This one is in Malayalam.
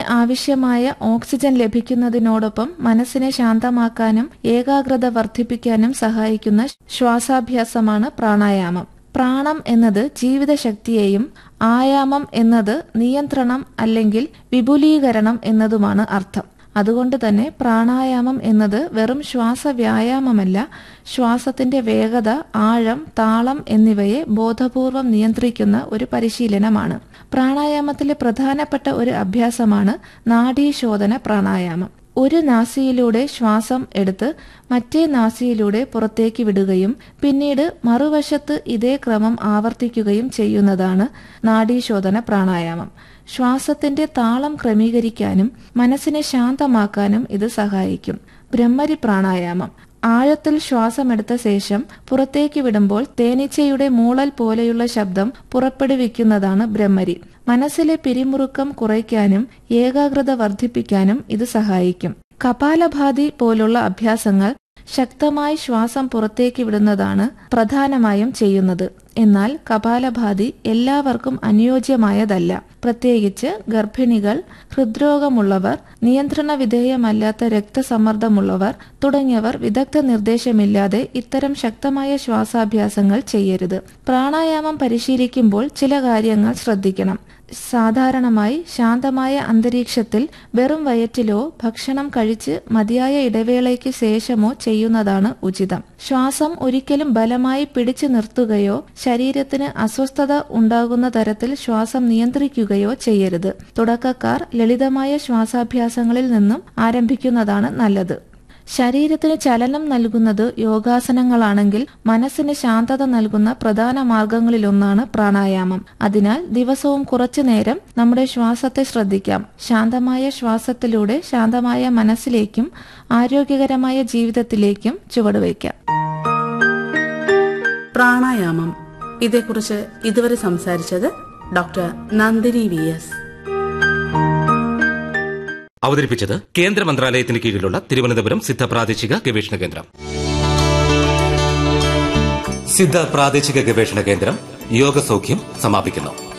ആവശ്യമായ ഓക്സിജൻ ലഭിക്കുന്നതിനോടൊപ്പം മനസ്സിനെ ശാന്തമാക്കാനും ഏകാഗ്രത വർദ്ധിപ്പിക്കാനും സഹായിക്കുന്ന ശ്വാസാഭ്യാസമാണ് പ്രാണായാമം പ്രാണം എന്നത് ജീവിതശക്തിയെയും ആയാമം എന്നത് നിയന്ത്രണം അല്ലെങ്കിൽ വിപുലീകരണം എന്നതുമാണ് അർത്ഥം അതുകൊണ്ട് തന്നെ പ്രാണായാമം എന്നത് വെറും ശ്വാസ വ്യായാമമല്ല ശ്വാസത്തിന്റെ വേഗത ആഴം താളം എന്നിവയെ ബോധപൂർവം നിയന്ത്രിക്കുന്ന ഒരു പരിശീലനമാണ് പ്രാണായാമത്തിലെ പ്രധാനപ്പെട്ട ഒരു അഭ്യാസമാണ് നാഡീശോധന പ്രാണായാമം ഒരു നാസിയിലൂടെ ശ്വാസം എടുത്ത് മറ്റേ നാസിയിലൂടെ പുറത്തേക്ക് വിടുകയും പിന്നീട് മറുവശത്ത് ഇതേ ക്രമം ആവർത്തിക്കുകയും ചെയ്യുന്നതാണ് നാഡീശോധന പ്രാണായാമം ശ്വാസത്തിന്റെ താളം ക്രമീകരിക്കാനും മനസ്സിനെ ശാന്തമാക്കാനും ഇത് സഹായിക്കും ബ്രഹ്മരി പ്രാണായാമം ആഴത്തിൽ ശ്വാസമെടുത്ത ശേഷം പുറത്തേക്ക് വിടുമ്പോൾ തേനീച്ചയുടെ മൂളൽ പോലെയുള്ള ശബ്ദം പുറപ്പെടുവിക്കുന്നതാണ് ബ്രഹ്മരി മനസ്സിലെ പിരിമുറുക്കം കുറയ്ക്കാനും ഏകാഗ്രത വർദ്ധിപ്പിക്കാനും ഇത് സഹായിക്കും കപാലഭാതി പോലുള്ള അഭ്യാസങ്ങൾ ശക്തമായി ശ്വാസം പുറത്തേക്ക് വിടുന്നതാണ് പ്രധാനമായും ചെയ്യുന്നത് എന്നാൽ കപാലഭാതി എല്ലാവർക്കും അനുയോജ്യമായതല്ല പ്രത്യേകിച്ച് ഗർഭിണികൾ ഹൃദ്രോഗമുള്ളവർ നിയന്ത്രണ വിധേയമല്ലാത്ത രക്തസമ്മർദ്ദമുള്ളവർ തുടങ്ങിയവർ വിദഗ്ധ നിർദ്ദേശമില്ലാതെ ഇത്തരം ശക്തമായ ശ്വാസാഭ്യാസങ്ങൾ ചെയ്യരുത് പ്രാണായാമം പരിശീലിക്കുമ്പോൾ ചില കാര്യങ്ങൾ ശ്രദ്ധിക്കണം സാധാരണമായി ശാന്തമായ അന്തരീക്ഷത്തിൽ വെറും വയറ്റിലോ ഭക്ഷണം കഴിച്ച് മതിയായ ഇടവേളയ്ക്ക് ശേഷമോ ചെയ്യുന്നതാണ് ഉചിതം ശ്വാസം ഒരിക്കലും ബലമായി പിടിച്ചു നിർത്തുകയോ ശരീരത്തിന് അസ്വസ്ഥത ഉണ്ടാകുന്ന തരത്തിൽ ശ്വാസം നിയന്ത്രിക്കുകയോ ചെയ്യരുത് തുടക്കക്കാർ ലളിതമായ ശ്വാസാഭ്യാസങ്ങളിൽ നിന്നും ആരംഭിക്കുന്നതാണ് നല്ലത് ശരീരത്തിന് ചലനം നൽകുന്നത് യോഗാസനങ്ങളാണെങ്കിൽ മനസ്സിന് ശാന്തത നൽകുന്ന പ്രധാന മാർഗങ്ങളിലൊന്നാണ് പ്രാണായാമം അതിനാൽ ദിവസവും കുറച്ചു നേരം നമ്മുടെ ശ്വാസത്തെ ശ്രദ്ധിക്കാം ശാന്തമായ ശ്വാസത്തിലൂടെ ശാന്തമായ മനസ്സിലേക്കും ആരോഗ്യകരമായ ജീവിതത്തിലേക്കും ചുവടുവയ്ക്കാം പ്രാണായാമം ഇതേക്കുറിച്ച് ഇതുവരെ സംസാരിച്ചത് ഡോക്ടർ നന്ദിനി വി എസ് അവതരിപ്പിച്ചത് കേന്ദ്ര മന്ത്രാലയത്തിന് കീഴിലുള്ള തിരുവനന്തപുരം സിദ്ധ പ്രാദേശിക ഗവേഷണ കേന്ദ്രം സിദ്ധ പ്രാദേശിക ഗവേഷണ കേന്ദ്രം യോഗസൗഖ്യം സമാപിക്കുന്നു